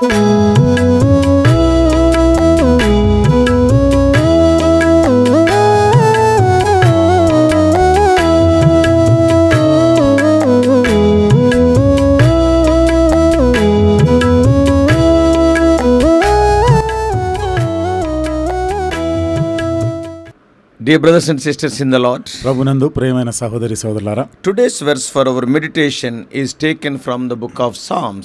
Dear brothers and sisters in the Lord, ప్రభునందు ప్రియమైన సహోదరి సోదరులారా today's verse for our meditation is taken from the book of Psalms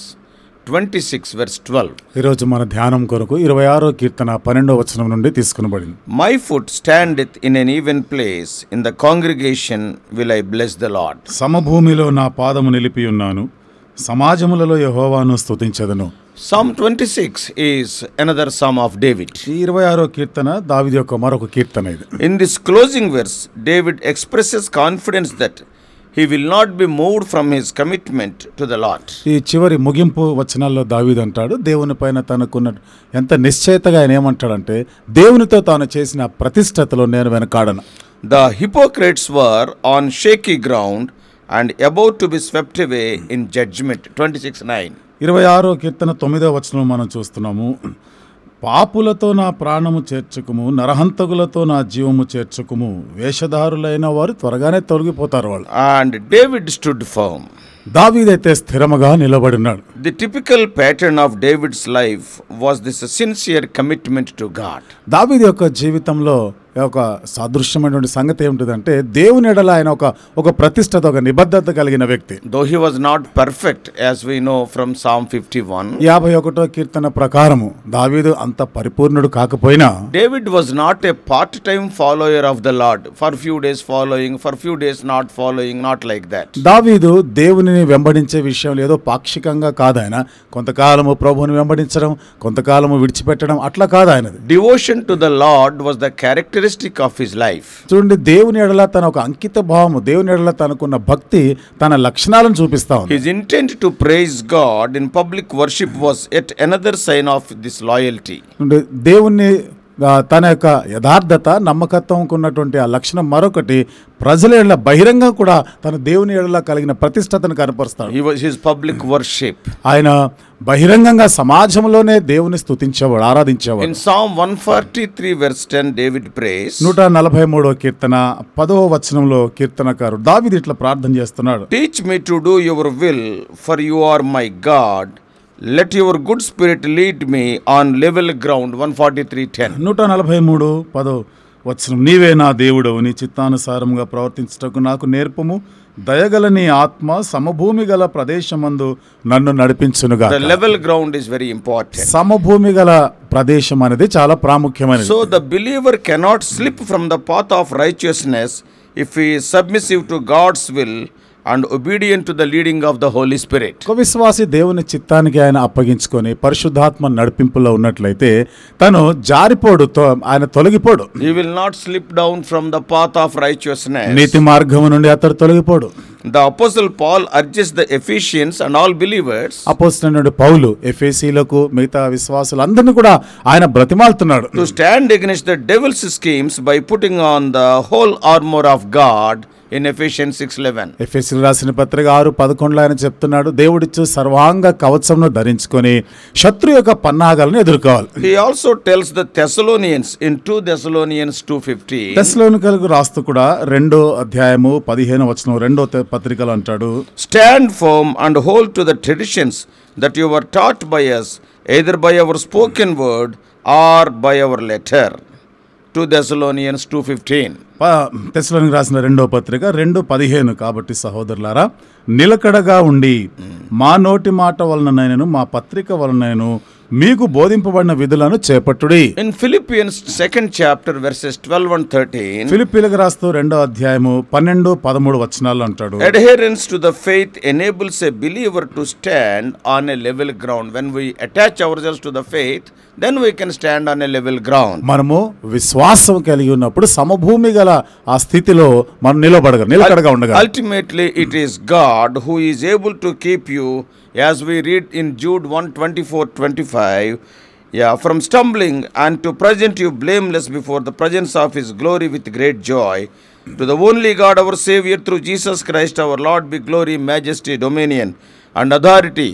26, verse 12. ఈరోజు మన ధ్యానం కొరకు ఇరవై ఆరో కీర్తన పన్నెండో వచనం నుండి తీసుకునబడింది My foot standeth in an even place, in the congregation will I bless the Lord. సమభూమిలో నా పాదము నిలిపి ఉన్నాను సమాజములలో యహోవాను స్తుతించదను Psalm 26 is another psalm of David. ఈ ఇరవై ఆరో కీర్తన దావిది యొక్క మరొక కీర్తన ఇది In this closing verse, David expresses confidence that he will not be moved from his commitment to the Lord. ఈ చివరి ముగింపు వచనాల్లో దావీదు అంటాడు దేవుని పైన తనకున్న ఎంత నిశ్చయితగా ఆయన ఏమంటాడంటే దేవునితో తాను చేసిన ప్రతిష్టతలో నేను వెనకాడను The hypocrites were on shaky ground and about to be swept away in judgment. 26 9. ఇరవై ఆరో కీర్తన తొమ్మిదో వచనం మనం చూస్తున్నాము పాపులతో నా ప్రాణము చేర్చుకుము నరహంతకులతో నా జీవము చేర్చుకుము వేషధారులైన వారు త్వరగానే తొలగిపోతారు వాళ్ళు And David stood firm. దావీదైతే స్థిరముగా నిలబడినాడు The typical pattern of David's life was this sincere commitment to God. దావీదు యొక్క జీవితంలో ఒక సాదృశ్యమైనటువంటి సంగతి ఏమిటిదంటే దేవుని ఎడల ఆయన ఒక ఒక ప్రతిష్టత ఒక నిబద్ధత కలిగిన వ్యక్తి Though he was not perfect, as we know from Psalm 51, యాభై ఒకటో కీర్తన ప్రకారము దావీదు అంత పరిపూర్ణుడు కాకపోయినా David was not a part time follower of the Lord, for few days following, for few days not following, not like that. దావీదు దేవునిని వెంబడించే విషయంలో ఏదో పాక్షికంగా కాదు ఆయన కొంతకాలము ప్రభువుని వెంబడించడం కొంతకాలము విడిచిపెట్టడం అట్లా కాదు ఆయనది Devotion to the Lord was the characteristic of his life. చూడండి దేవుని ఎడల తన ఒక అంకిత భావము దేవుని ఎడల తనకున్న భక్తి తన లక్షణాలను చూపిస్తా ఉంది His intent to praise God in public worship was yet another sign of this loyalty. చూడండి, దేవుణ్ణి ఆ, తన యొక్క యథార్థత నమ్మకత్వంకు ఉన్నటువంటి ఆ లక్షణం మరొకటి ప్రజల ఎడల బహిరంగ కూడా తన దేవుని ఎడల కలిగిన ప్రతిష్టతను కనపరుస్తాడు He was his public worship. ఆయన బహిరంగంగా సమాజంలోనే దేవుని స్తుతించేవాడు ఆరాధించేవాడు In Psalm 143, verse 10, David prays, నూట నలభై మూడో కీర్తన పదవ వచనంలో కీర్తనకారు దావిది ఇట్లా ప్రార్థన చేస్తున్నాడు Teach me to do your will, for you are my God. Let your good spirit lead me on level ground. 143.10. నూట నలభై మూడు పదో వచనం నీవే నా దేవుడవు నీ చిత్తానుసారంగా ప్రవర్తించటకు నాకు నేర్పము దయగల నీ ఆత్మ సమభూమి గల ప్రదేశమందు నన్ను నడిపించునుగా The level ground is very important. సమభూమి గల ప్రదేశం అనేది చాలా ప్రాముఖ్యమైనది So the believer cannot slip from the path of righteousness if he is submissive to God's will and obedient to the leading of the Holy Spirit. ఒక విశ్వాసి దేవుని చిత్తానికి ఆయన అప్పగించుకొని పరిశుద్ధాత్మ నడిపింపులో ఉన్నట్లయితే తను జారిపోడు తో- ఆయన తొలగిపోడు He will not slip down from the path of righteousness. నీతి మార్గము నుండి అతడు తొలగిపోడు The Apostle Paul urges the Ephesians and all believers అపోస్తున్నటువంటి పౌలు ఎఫ్ఏసీలకు మిగతా విశ్వాసులందరినీ కూడా ఆయన బ్రతిమాలుతున్నాడు to stand against the devil's schemes by putting on the whole armor of God in Ephesians 6:11. ఎఫ్ఎస్సీలు రాసిన పత్రిక ఆరు పదకొండులో ఆయన చెప్తున్నాడు దేవుడిచ్చు సర్వాంగ కవచంను ధరించుకొని శత్రు యొక్క పన్నాగాలను ఎదుర్కోవాలి He also tells the Thessalonians in 2 Thessalonians 2:15 తెస్లోనికలకు రాస్తూ కూడా రెండో అధ్యాయము పదిహేను వచనం రెండో తె- పత్రికలో అంటాడు Stand firm and hold to the traditions that you were taught by us, either by our spoken word or by our letter. 2 Thessalonians 2:15. తెస్లోనికి రాసిన రెండో పత్రిక రెండు పదిహేను కాబట్టి సహోదరులారా నిలకడగా ఉండి మా నోటి మాట వలననైనను మా పత్రిక వలనైనను మీకు బోధింపబడిన విధులను చేపట్టుడి In Philippians 2nd chapter verses 12 and 13, ఫిలిప్పీలకు రాస్తూ రెండో అధ్యాయము పన్నెండు పదమూడు వచనాలు అంటాడు adherence to the faith enables a believer to stand on a level ground. When we attach ourselves to the faith, then we can stand on a level ground. మనము విశ్వాసం కలిగి ఉన్నప్పుడు సమభూమి గల ఆ స్థితిలో మనం నిలబడగ నిలకడగా ఉండగా Ultimately, it is God who is able to keep you, as we read in Jude 1 24 25, yeah, from stumbling and to present you blameless before the presence of His glory with great joy. To the only God, our Savior, through Jesus Christ our Lord, be glory, majesty, dominion, and authority,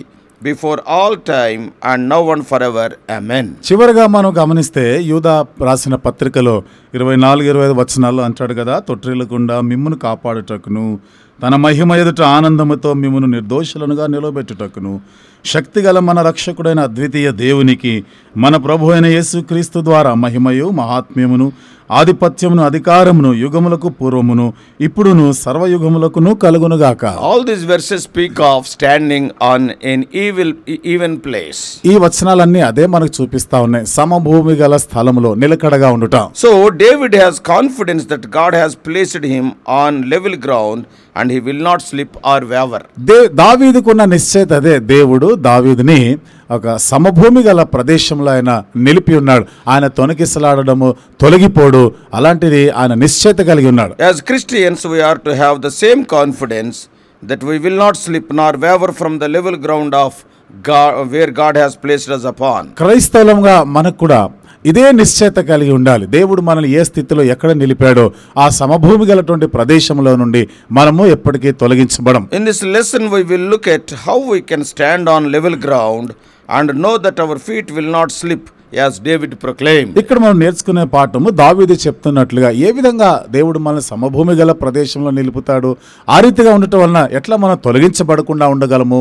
before all time and now and forever. Amen. చివరిగా మనం గమనిస్తే యూదా రాసిన పత్రికలో ఇరవై నాలుగు ఇరవై ఐదు వచనాల్లో అంటాడు కదా తొట్టిల్లకుండా మిమ్మును కాపాడుటకును తన మహిమ ఎదుట ఆనందముతో మిమ్మును నిర్దోషులనుగా నిలబెట్టుటకును శక్తిగల మన రక్షకుడైన అద్వితీయ దేవునికి మన ప్రభు అయిన యేసుక్రీస్తు ద్వారా మహిమయు మహాత్మ్యమును ఆధిపత్యమును అధికారమును యుగములకు పూర్వమును ఇప్పుడును సర్వయుగములకును కలుగునుగాక All these verses speak of standing on an evil, even place. ఈ వచనాలన్నీ అదే మనకు చూపిస్తా ఉన్నాయి సమభూమి గల స్థలములో నిలకడగా ఉండుట So David has confidence that God has placed him on level ground and he will not slip or waver. దే దావీదుకున్న నిశ్చయిత అదే దేవుడు దావీదుని ఒక సమభూమి గల ప్రదేశంలో ఆయన నిలిపి ఉన్నాడు ఆయన తొనకిసలాడడము తొలగిపోడు అలాంటిది ఆయన నిశ్చయిత కలిగి ఉన్నాడు As Christians, we are to have the same confidence that we will not slip nor waver from the level ground of God, where God has placed us upon. క్రైస్తవులంగా మనకు కూడా ఇదే నిశ్చయిత కలిగి ఉండాలి దేవుడు మనల్ని ఏ స్థితిలో ఎక్కడ నిలిపాడో ఆ సమభూమి గలటువంటి ప్రదేశంలో నుండి మనము ఎప్పటికీ తొలగించబడం In this lesson, we will look at how we can stand on level ground and know that our feet will not slip, as David proclaimed. ఇక్కడ మనం నేర్చుకునే పాఠము దావీదు చెప్తున్నట్లుగా ఏ విధంగా దేవుడు మనల్ని సమభూమి గల ప్రదేశంలో నిలుపుతాడు ఆ రీతిగా ఉండటం వలన ఎట్లా మనం తొలగించబడకుండా ఉండగలము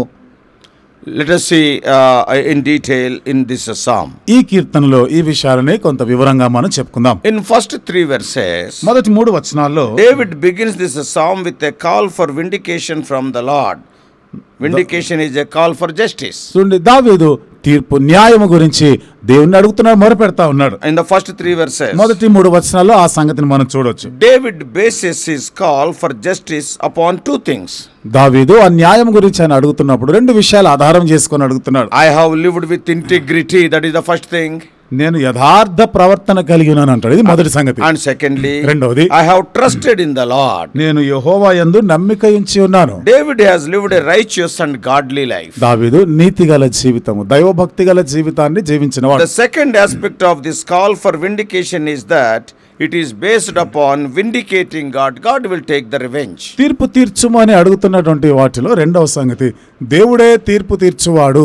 Let us see uh, in detail in this uh, psalm. ఈ కీర్తనలో ఈ విషయాలని కొంత వివరంగా మనం చెప్పుకుందాం In first three verses, మొదటి మూడు వచనాల్లో David begins this uh, psalm with a call for vindication from the Lord. Vindication is a call for justice. చూడండి దావీదు తీర్పు న్యాయము గురించి దేవుణ్ణి అడుగుతున్నాడు మొరపెడతా ఉన్నాడు In the first three verses, మొదటి మూడు వచనాల్లో ఆ సంగతిని మనం చూడొచ్చు David bases his call for justice upon two things. దావీదు ఆ న్యాయం గురించి ఆయన అడుగుతున్నప్పుడు రెండు విషయాలు ఆధారం చేసుకొని అడుగుతున్నాడు I have lived with integrity, that is the first thing. నేను యథార్థ ప్రవర్తన కలిగి ఉన్నాను అంటాడు ఇది మొదటి సంగతి And secondly, రెండవది I have trusted in the Lord. నేను యెహోవా యందు నమ్మిక ఉంచి ఉన్నాను David has lived a righteous and godly life. దావీదు నీతి గల జీవితము దైవభక్తి గల జీవితాన్ని జీవించినవాడు The second aspect of this call for vindication is that it is based upon vindicating God. God will take the revenge. తీర్పు తీర్చుము అని అడుగుతున్నటువంటి వాటిలో రెండవ సంగతి దేవుడే తీర్పు తీర్చువాడు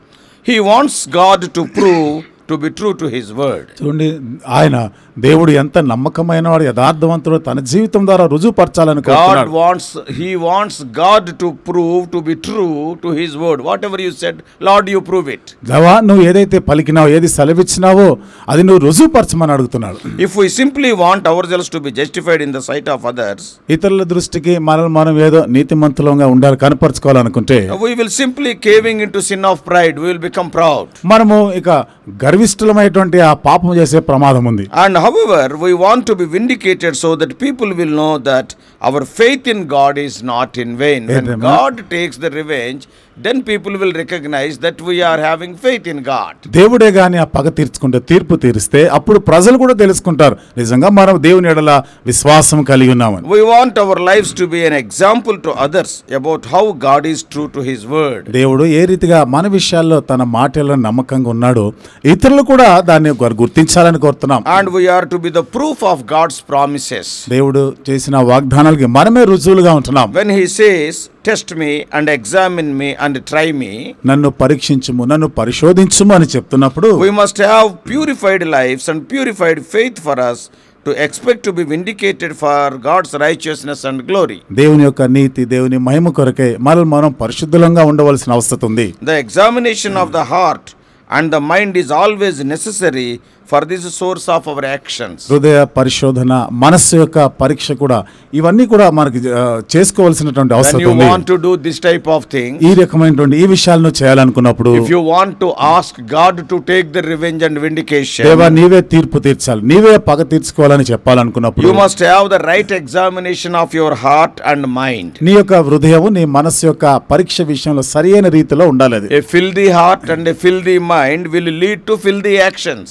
He wants God to prove to be true to his word. చూడండి ఆయన దేవుడు ఎంత నమ్మకమైన వాడు యథార్థవంతుడు తన జీవితం ద్వారా రుజువుపరచాలని God కోరుతున్నాడు wants, he wants God to prove to be true to his word. Whatever you said, Lord, you prove it. దేవా నువ్వు ఏదైతే పలికినావో ఏది సెలవిచ్చినావో అది నువ్వు రుజువుపరచమని అడుగుతున్నాడు If we simply want ourselves to be justified in the sight of others, ఇతరుల దృష్టికి మనల్ని మనం ఏదో నీతిమంతులంగా ఉండాలి కనపరుచుకోవాలనుకుంటే we will simply caving into sin of pride. We will become proud. మనము ఇక గర్విష్ఠులమైనటువంటి ఆ పాపం చేసే ప్రమాదం ఉంది And however, we want to be vindicated so that people will know that our faith in God is not in vain. When Amen. God takes the revenge, then people will recognize that we are having faith in God. దేవుడే గాని ఆ పగ తీర్చుకుంటే తీర్పు తీరిస్తే అప్పుడు ప్రజలు కూడా తెలుసుకుంటారు నిజంగా మనం దేవుని ఎడల విశ్వాసం కలిగి ఉన్నామని We want our lives to be an example to others about how God is true to His word. దేవుడు ఏ రీతిగా మన విషయాల్లో తన మాటల్లో నమ్మకంగా ఉన్నాడో ఇతరులు కూడా దాన్ని గు- గుర్తించాలని కోరుతున్నాం And we are to be the proof of God's promises. దేవుడు చేసిన వాగ్దానాలకి మనమే రుజువులుగా ఉంటున్నాం When He says, Test me and examine me and try me, నన్ను పరీక్షించుము నన్ను పరిశోధించుము అని చెప్తున్నప్పుడు we must have purified lives and purified faith for us to expect to be vindicated for God's righteousness and glory. దేవుని యొక్క నీతి దేవుని మహిమ కొరకే మనల్ని మనం పరిశుద్ధంగా ఉండవలసిన అవసరం ఉంది The examination of the heart and the mind is always necessary for this source of our actions. హృదయ పరిశోధన మనస్సు యొక్క పరీక్ష కూడా ఇవన్నీ కూడా మనకి ఆ, చేసుకోవాల్సినటువంటి When అవసరం you ఉంది want to do this type of thing, ఈ రకమైనటువంటి ఈ విషయాలను చేయాలనుకున్నప్పుడు if you want to ask God to take the revenge and vindication, దేవా నీవే తీర్పు తీర్చాలి నీవే పగ తీర్చుకోవాలని చెప్పాలనుకున్నప్పుడు you must have the right examination of your heart and mind. నీ యొక్క హృదయం నీ మనస్సు యొక్క పరీక్ష విషయంలో సరైన రీతిలో ఉండాలి అది A filthy heart and a filthy mind will lead to filthy actions. మురికి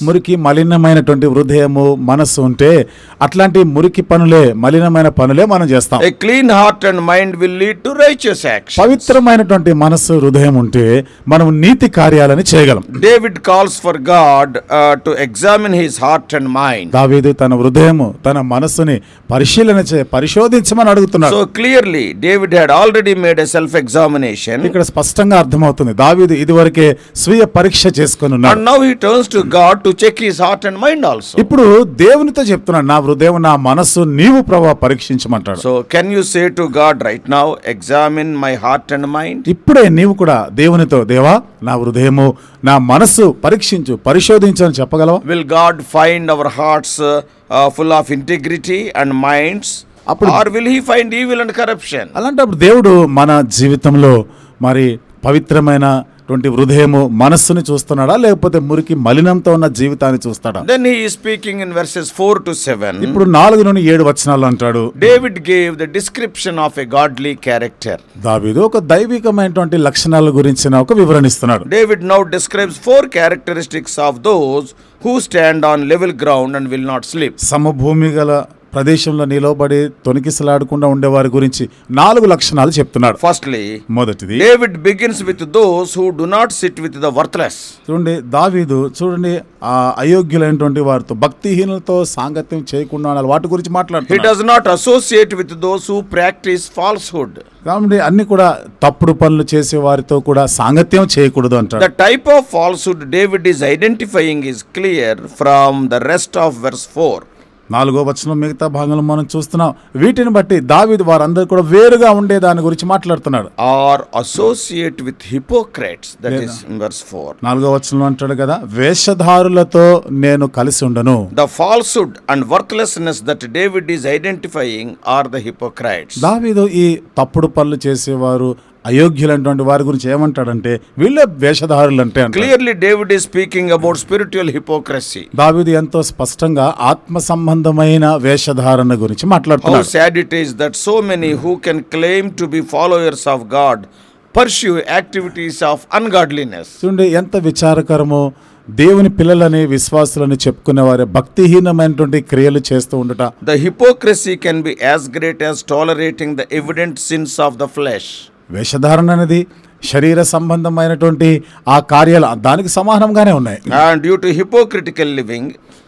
మలినమైనటువంటి హృదయము మనస్సు ఉంటే అట్లాంటి మురికి పనులే మలినమైన పనులే మనం చేస్తాం A clean heart and mind will lead to righteous action. పవిత్రమైనటువంటి మనస్సు హృదయం ఉంటే మనం నీతి కార్యాలని చేయగలం David calls for God uh, to examine his heart and mind. దావీదు తన హృదయము తన మనస్సుని పరిశీలన చే పరిశోధించమని అడుగుతున్నాడు So clearly, David had already made a self examination. ఇక్కడ స్పష్టంగా అర్థమవుతుంది దావీదు ఇదివరకే స్వీయ పరీక్ష చేసుకొని ఉన్నాడు And now he turns to God to check his heart and mind also. ఇప్పుడు దేవునితో చెప్తున్నాడు నా హృదయం నా మనస్సు నీవు ప్రభా పరీక్షించమంటాడు So, can you say to God right now, examine my heart and mind? ఇప్పుడే నీవు కూడా దేవునితో దేవా నా హృదయము నా మనస్సు పరీక్షించు పరిశోధించు అని చెప్పగలవా Will God find our hearts uh, uh, full of integrity and minds? అప్పుడు- or will he find evil and corruption? అలాంటప్పుడు దేవుడు మన జీవితంలో మరి పవిత్రమైనటువంటి హృదయము మనస్సుని చూస్తున్నాడా లేకపోతే మురికి మలినంతో ఉన్న జీవితాన్ని చూస్తాడా Then he is speaking in verses 4 to 7. ఇప్పుడు నాలుగు నుండి ఏడు వచనాలు అంటాడు David gave the description of a godly character. దావీదు ఒక దైవికమైనటువంటి లక్షణాల గురించిన ఒక వివరణ ఇస్తున్నాడు David now describes four characteristics of those who stand on level ground and will not sleep. సమభూమి గల ప్రదేశంలో నిలవబడి తొనికిసలాడకుండా ఉండేవారి గురించి నాలుగు లక్షణాలు చెప్తున్నాడు Firstly, మొదటిది David begins with those who do not sit with the worthless. చూడండి దావీదు చూడండి ఆ అయోగ్యులైనటువంటి వారితో భక్తిహీనులతో సాంగత్యం చేయకుండా ఉండాలి వాటి గురించి He మాట్లాడుతున్నాడు does not associate with those who practice falsehood. కాబట్టి అన్ని కూడా తప్పుడు పనులు చేసే వారితో కూడా సాంగత్యం చేయకూడదు అంటాడు The type of falsehood David is identifying is clear from the rest of verse 4. నాలుగో వచనం మిగతా భాగంలో మనం చూస్తున్నాం వీటిని బట్టి దావీదు వారందరూ కూడా వేరుగా ఉండే దాని గురించి మాట్లాడుతున్నాడు Or associate with hypocrites, that is in verse 4. నాలుగో వచనంలో అంటాడు కదా వేషధారులతో నేను కలిసి ఉండను The falsehood and worthlessness that David is identifying are the hypocrites. దావీదు ఈ తప్పుడు పనులు చేసేవారు అయోగ్యులైనటువంటి వారి గురించి ఏమంటాడంటే వీళ్ళే వేషధారులు అంటే అంటాడు. Clearly, David is speaking about spiritual hypocrisy. దావీదు ఎంతో స్పష్టంగా ఆత్మ సంబంధమైన వేషధారణ గురించి How మాట్లాడుతున్నాడు sad it is that so many who can claim to be followers of God pursue activities of ungodliness. చూడండి ఎంత విచారకరమో దేవుని పిల్లలని విశ్వాసులని చెప్పుకునే వారే భక్తిహీనమైనటువంటి క్రియలు చేస్తూ ఉండట The hypocrisy can be as great as tolerating the evident sins of the flesh. వేషధారణ అనేది శరీర సంబంధమైనటువంటి ఆ కార్యాలు దానికి సమానంగానే ఉన్నాయి And due to hypocritical living,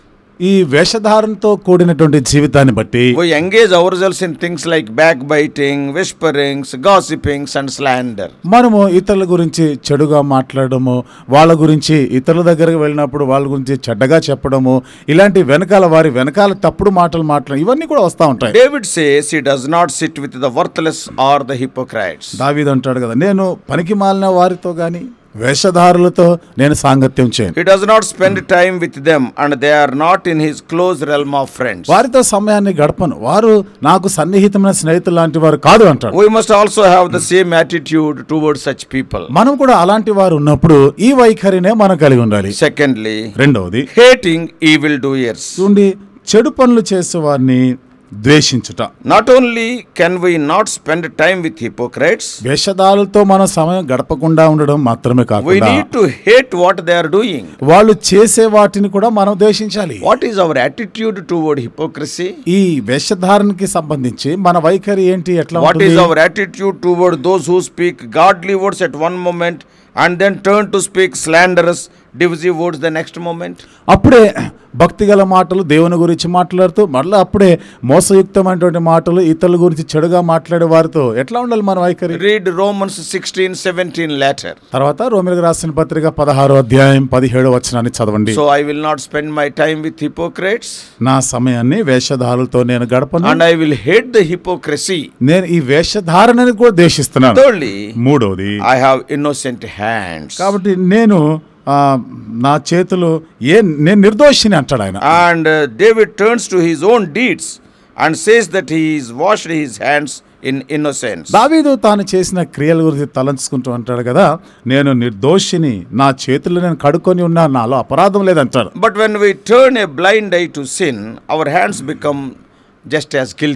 ఈ వేషధారణతో కూడినటువంటి జీవితాన్ని బట్టి we engage ourselves in things like backbiting, whisperings, gossipings, and slander. మనము ఇతరుల గురించి చెడుగా మాట్లాడము వాళ్ళ గురించి ఇతరుల దగ్గరకు వెళ్ళినప్పుడు వాళ్ళ గురించి చెడ్డగా చెప్పడము ఇలాంటి వెనకాల వారి వెనకాల తప్పుడు మాటలు మాట్లాడడం ఇవన్నీ కూడా వస్తూ ఉంటాయి David says he does not sit with the worthless or the hypocrites. దావీదు అంటాడు కదా నేను పనికి మాలిన వారితో గాని వేషధారులతో నేను సాంగత్యం చేయను He does not spend time with them, and they are not in his close realm of friends. వారితో సమయాన్ని గడపను వారు నాకు సన్నిహితమైన స్నేహితులు లాంటి వారు కాదు అంటాడు We must also have the same attitude towards such people. మనం కూడా అలాంటి వారు ఉన్నప్పుడు ఈ వైఖరినే మనం కలిగి ఉండాలి Secondly, రెండవది hating evildoers. చూడండి చెడు పనులు చేసే వారిని ద్వేషించుట Not only can we not spend time with hypocrites, వేషధారులతో మనం సమయం గడపకుండా ఉండడం మాత్రమే we కాకుండా need to hate what they are doing. వాళ్ళు చేసే వాటిని కూడా మనం ద్వేషించాలి What is our attitude toward hypocrisy? ఈ వేషధారణకి సంబంధించి మన వైఖరి ఏంటి ఎట్లా What is ఉంటుంది our attitude toward those who speak godly words at one moment and then turn to speak slanderous, divisive words the next moment? అప్పుడే భక్తిగల మాటలు దేవుని గురించి మాట్లాడుతూ మళ్ళీ అప్పుడే మోసయుక్తమైనటువంటి మాటలు ఇతరుల గురించి చెడుగా మాట్లాడే వారితో ఎట్లా ఉండాలి మన వైఖరి Read Romans 16 17 later. తర్వాత రోమిలకు రాసిన పత్రిక పదహారో అధ్యాయం పదిహేడో వచనాన్ని చదవండి So I will not spend my time with hypocrites నా సమయాన్ని వేషధారులతో నేను గడపను and I will hate the hypocrisy. నేను ఈ వేషధారణని కూడా ద్వేషిస్తున్నాను Thirdly, మూడవది I have innocent hands. కాబట్టి నేను ఆ, నా చేతులు ఏ నేను నిర్దోషిని అంటాడు ఆయన And uh, David turns to his own deeds and says that he has washed his hands in innocence. దావీదు తాను చేసిన క్రియల గురించి తలంచుకుంటూ అంటాడు కదా నేను నిర్దోషిని నా చేతులు నేను కడుక్కొని ఉన్నా నాలో అపరాధం లేదంటాడు But when we turn a blind eye to sin, our hands become just as guilty.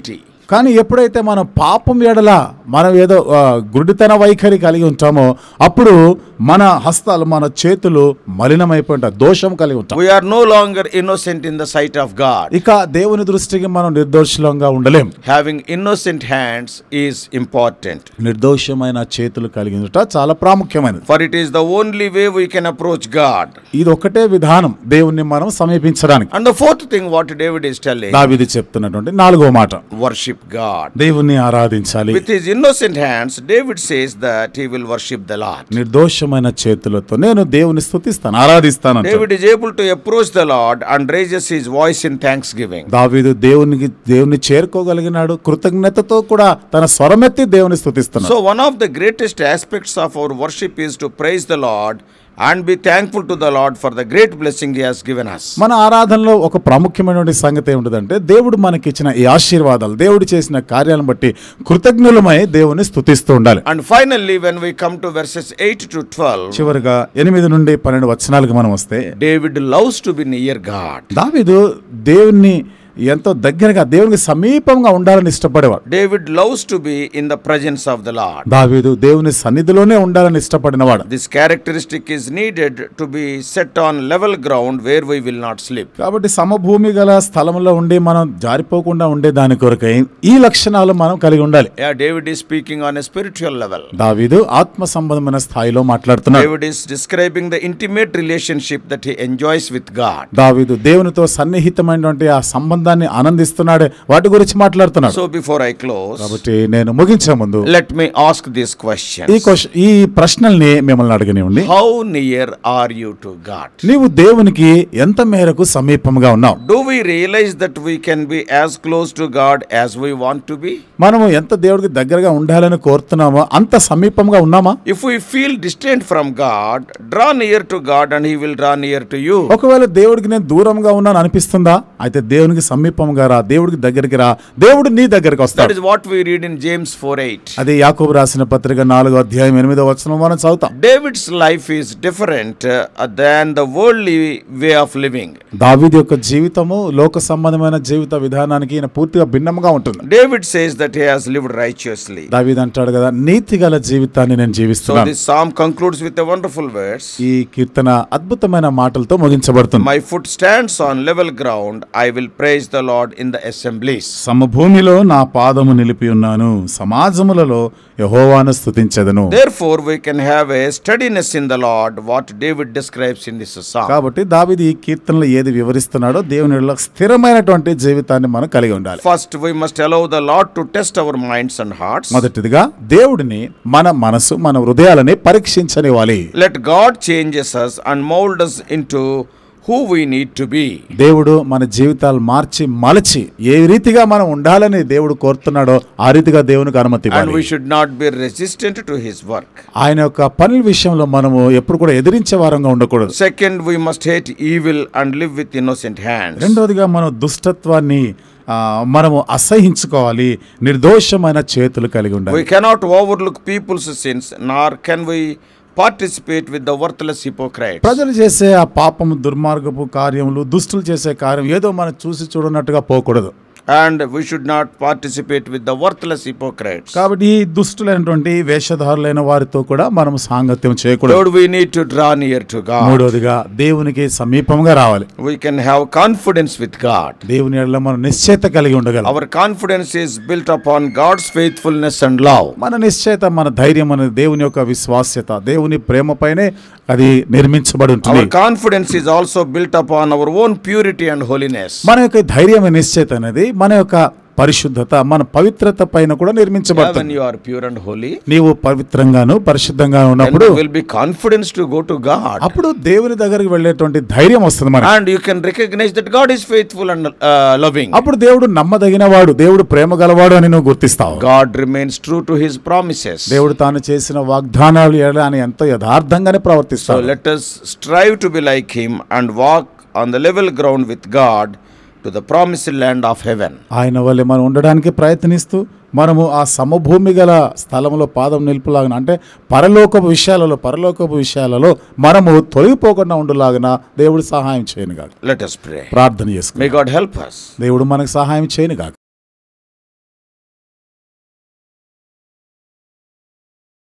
కానీ ఎప్పుడైతే మనం పాపం ఎడల మనం ఏదో ఆ, గుడ్డితన వైఖరి కలిగి ఉంటామో అప్పుడు మన హస్తాలు మన చేతులు మలినమైపోయి ఉంటాయి దోషం కలిగి ఉంటాం We are no longer innocent in the sight of God. ఇక దేవుని దృష్టికి మనం నిర్దోషులంగా ఉండలేం Having innocent hands is important. నిర్దోషమైన చేతులు కలిగి ఉండటం చాలా ప్రాముఖ్యమైనది For it is the only way we can approach God. ఇది ఒకటే విధానం దేవుణ్ణి మనం సమీపించడానికి And the fourth thing, what David is telling, దావిది చెప్తున్నటువంటి నాలుగో మాట worship God. దేవుణ్ణి ఆరాధించాలి With his innocent hands, David says that he will worship the Lord. నిర్దోషమైన చేతులతో నేను దేవుని స్తుతిస్తాను ఆరాధిస్తాను అంటాడు. David is able to approach the Lord and raises his voice in thanksgiving. దావీదు దేవునికి దేవుని చేరుకోగలిగినాడు కృతజ్ఞతతో కూడా తన స్వరమెత్తి దేవుని స్తుతిస్తున్నాడు So, one of the greatest aspects of our worship is to praise the Lord and be thankful to the Lord for the great blessing he has given us. మన ఆరాధనలో ఒక ప్రాముఖ్యమైనటువంటి సంగతి ఏమిటంటే దేవుడు మనకిచ్చిన ఈ ఆశీర్వాదాలు దేవుడు చేసిన కార్యాలను బట్టి కృతజ్ఞులమై దేవుని స్తుతిస్తూ ఉండాలి And finally, when we come to verses 8 to 12, చివరిగా ఎనిమిది నుండి పన్నెండు వచనాలకు మనం వస్తే David loves to be near God. దావీదు దేవుణ్ణి ఎంతో దగ్గరగా దేవునికి సమీపంగా ఉండాలని ఇష్టపడేవాడు David loves to be in the presence of the Lord. దావీదు దేవుని సన్నిధిలోనే ఉండాలని ఇష్టపడినవాడు This characteristic is needed to be set on level ground where we will not slip. కాబట్టి సమభూమి గల స్థలంలో ఉండి మనం జారిపోకుండా ఉండే దాని కొరకై ఈ లక్షణాలు మనం కలిగి ఉండాలి Yeah, David is speaking on a spiritual level. దావీదు ఆత్మ సంబంధమైన స్థాయిలో మాట్లాడుతున్నాడు David is describing the intimate relationship that he enjoys with God. దావీదు దేవునితో సన్నిహితమైనటువంటి ఆ సంబంధాన్ని ఆనందిస్తున్నాడే వాటి గురించి మాట్లాడుతున్నాడు So before I close, కాబట్టి నేను ముగించే ముందు let me ask these ఈ questions. క్వశ్చన్ ఈ ప్రశ్నల్ని మిమ్మల్ని అడగనివ్వండి How near are you to God? నీవు దేవునికి ఎంత మేరకు సమీపంగా ఉన్నావు Do we realize that we can be as close to God as we want to be? మనము ఎంత దేవుడికి దగ్గరగా ఉండాలని కోరుతున్నామో అంత సమీపంగా ఉన్నామా If we feel distant from God, draw near to God and He will draw near to you. ఒకవేళ దేవుడికి నేను దూరంగా ఉన్నాను అనిపిస్తుందా అయితే దేవునికి సమీపంగా రా దేవుడికి దగ్గరికి రా దేవుడు నీ దగ్గరికి That వస్తాడు is what we read in James 4 8. అది యాకోబు రాసిన పత్రిక నాలుగో అధ్యాయం ఎనిమిదో వచనం మనం చదువుతాం David's life is different uh, than the worldly way of living. దావీదు యొక్క జీవితము లోక సంబంధమైన జీవిత విధానానికి ఈయన పూర్తిగా భిన్నంగా ఉంటుంది David says that he has lived righteously. దావీదు అంటాడు కదా నీతి గల జీవితాన్ని నేను So జీవిస్తున్నాను this psalm concludes with a wonderful verse. ఈ కీర్తన అద్భుతమైన మాటలతో ముగించబడుతుంది My foot stands on level ground. I will praise the Lord in the assemblies. సమభూమిలో నా పాదము నిలిపి ఉన్నాను సమాజములలో యహోవాను స్తుతించదను Therefore, we can have a steadiness in the Lord, what David describes in this psalm. కాబట్టి దావీదు ఈ కీర్తనలో ఏది వివరిస్తున్నాడో దేవుని యెడల స్థిరమైనటువంటి జీవితాన్ని మనం కలిగి ఉండాలి First, we must allow the Lord to test our minds and hearts. మొదటిదిగా దేవుడిని మన మనసు మన హృదయాలని పరీక్షించనివ్వాలి Let God changes us and mold us into who we need to be. దేవుడు మన జీవితాలు మార్చి మలచి ఏ రీతిగా మనం ఉండాలని దేవుడు కోరుతున్నాడో ఆ రీతిగా దేవునికి అనుమతి And we ఇవ్వాలి should not be resistant to His work. ఆయన యొక్క పనుల విషయంలో మనము ఎప్పుడు కూడా ఎదిరించే వారంగా ఉండకూడదు Second, we must hate evil and live with innocent hands. రెండవదిగా మనం దుష్టత్వాన్ని ఆ, మనము అసహించుకోవాలి నిర్దోషమైన చేతులు కలిగి We ఉండాలి cannot overlook people's sins, nor can we participate with the worthless hypocrites. ప్రజలు చేసే ఆ పాపము దుర్మార్గపు కార్యములు దుష్టులు చేసే కార్యం ఏదో మనం చూసి చూడనట్టుగా పోకూడదు And we should not participate with the worthless hypocrites. కాబట్టి ఈ దుష్టులైనటువంటి వేషధారులైన వారితో కూడా మనం సాంగత్యం చేయకూడదు Third, we need to draw near to God. మూడవదిగా దేవునికి సమీపంగా రావాలి We can have confidence with God. దేవుని ఎడల మనం నిశ్చయత కలిగి ఉండగలం Our confidence is built upon God's faithfulness and love. మన నిశ్చయత మన ధైర్యం అనేది దేవుని యొక్క విశ్వాస్యత దేవుని ప్రేమపైనే అది నిర్మించబడి ఉంటుంది Our confidence is also built upon our own purity and holiness. మన యొక్క ధైర్యం నిశ్చయత అనేది మన యొక్క పరిశుద్ధత మన పవిత్రత పైన కూడా Yeah, when నిర్మించబడుతుంది you are pure and holy, నీవు పవిత్రంగాను పరిశుద్ధంగా then ఉన్నప్పుడు there will be confidence to go to God. అప్పుడు దేవుని దగ్గరికి వెళ్ళేటువంటి ధైర్యం వస్తుంది మనకి And you can recognize that God is faithful and uh, loving. అప్పుడు దేవుడు నమ్మదగిన వాడు దేవుడు ప్రేమ గలవాడు అని నువ్వు గుర్తిస్తావు God remains true to his promises. దేవుడు తాను చేసిన వాగ్దానాలు ఎడల అని ఎంతో యథార్థంగానే So ప్రవర్తిస్తాడు let us strive to be like him and walk on the level ground with God to the promised land of heaven. ఆయన వల్లే మనం ఉండడానికి ప్రయత్నిస్తూ మనము ఆ సమభూమి గల స్థలంలో పాదం నిలుపులాగిన అంటే పరలోకపు విషయాలలో పరలోకపు విషయాలలో మనము తొలగిపోకుండా ఉండులాగిన దేవుడు సహాయం చేయను కాక Let us pray. ప్రార్థన చేసుకుని May God help us. దేవుడు మనకు సహాయం చేయను కాక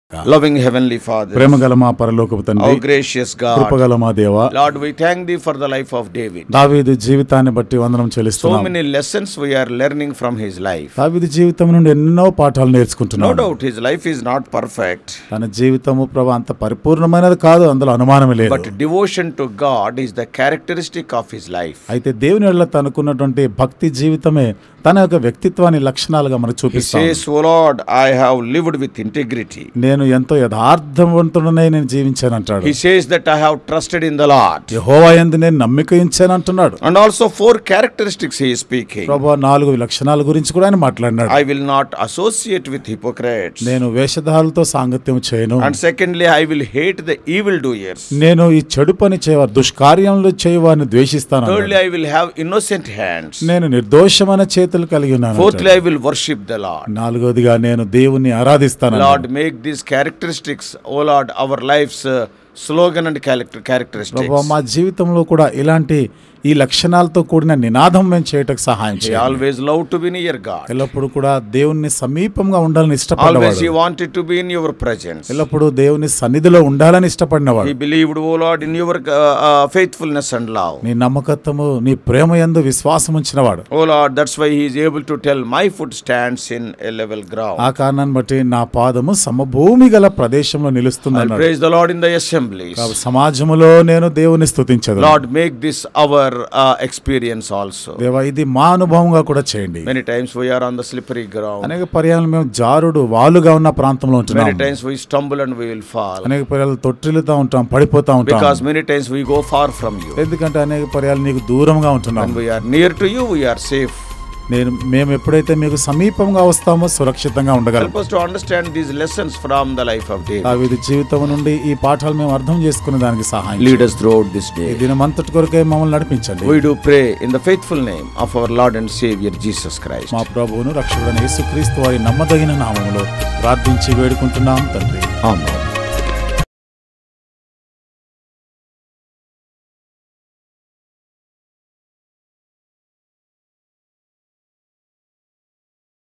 Loving Heavenly Father, ప్రేమగల మా పరలోకపు our తండ్రి gracious God, కృపగల మా దేవ Lord, we thank Thee for the life of David. దావీదు జీవితాన్ని బట్టి వందనం So చెల్లిస్తున్నాం many lessons we are learning from his life. దావీదు జీవితం నుండి ఎన్నో పాఠాలు No నేర్చుకుంటున్నాం doubt his life is not perfect, తన జీవితము ప్రభు అంత పరిపూర్ణమైనది కాదు అందులో అనుమానమే లేదు but devotion to God is the characteristic of his life. అయితే దేవుని వల్ల తనకున్నటువంటి భక్తి జీవితమే తన యొక్క వ్యక్తిత్వాన్ని లక్షణాలుగా మనకు He చూపిస్తాను says, O Lord, I have lived with integrity. నేను ఎంతో యథార్థవంతుడనై నేను జీవించాను అంటాడు He says that I have trusted in the Lord. యెహోవా యందు నేను నమ్మిక ఉంచాను అంటున్నాడు And also four characteristics he is speaking. ప్రభు నాలుగు లక్షణాల గురించి కూడా ఆయన మాట్లాడినాడు I will not associate with hypocrites. నేను వేషధారులతో సాంగత్యం చేయను And secondly, I will hate the evildoers. నేను ఈ చెడు పని చేయవారు దుష్కార్యములు చేయవారిని ద్వేషిస్తాను అన్నాడు. Thirdly, I will have innocent hands. నేను నిర్దోషమైన చేతులు కలిగి ఉన్నాను Fourthly, అంటాడు. I will worship the Lord. నాలుగోదిగా నేను దేవుణ్ణి ఆరాధిస్తాను అన్నాడు. Lord, make these characteristics, O Lord, our life's uh, slogan and character characteristics. ప్రభు మా జీవితంలో కూడా ఇలాంటి ఈ లక్షణాలతో కూడిన నినాదం మేము చేయటకు సహాయం He చేయాలి always loved to be near God. ఎల్లప్పుడూ కూడా దేవుణ్ణి సమీపంగా ఉండాలని Always ఇష్టపడినవాడు he wanted to be in your presence. ఎల్లప్పుడూ దేవుని సన్నిధిలో ఉండాలని ఇష్టపడినవాడు He believed, O Lord, in your uh, uh, faithfulness and love. నీ నమ్మకత్వము నీ ప్రేమ యందు విశ్వాసం ఉంచినవాడు Oh Lord, that's why he is able to tell, My foot stands in a level ground. ఆ కారణాన్ని బట్టి నా పాదము సమభూమి గల ప్రదేశంలో నిలుస్తుంది I'll అన్నాడు praise the Lord in the assemblies. కాబట్టి సమాజములో నేను దేవుని స్తుతించదు Lord, make this our uh, experience also. దేవా ఇది మా అనుభవంగా కూడా చేయండి Many times we are on the slippery ground. అనేక పర్యాలు మేము జారుడు వాలుగా ఉన్న ప్రాంతంలో ఉంటున్నాం Many times we stumble and we will fall. అనేక పర్యాలు తొట్టిల్లుతా ఉంటాం పడిపోతా ఉంటాం Because many times we go far from you. ఎందుకంటే అనేక పర్యాలు నీకు దూరంగా ఉంటున్నాం When we are near to you, we are safe. నేను మేము ఎప్పుడైతే మీకు సమీపంగా వస్తామో సురక్షితంగా ఉండగలం Help us to understand these lessons from the life of David. దావీదు జీవితం నుండి ఈ పాఠాలు మేము అర్థం చేసుకునే దానికి సహాయం Lead us throughout this ఈ day. దినమంతటి కొరకే మమ్మల్ని నడిపించండి We do pray in the faithful name of our Lord and Savior Jesus Christ. మా ప్రభువును రక్షకుడైన యేసుక్రీస్తు వారి నమ్మదగిన నామములో ప్రార్థించి వేడుకుంటున్నాం తండ్రి Amen.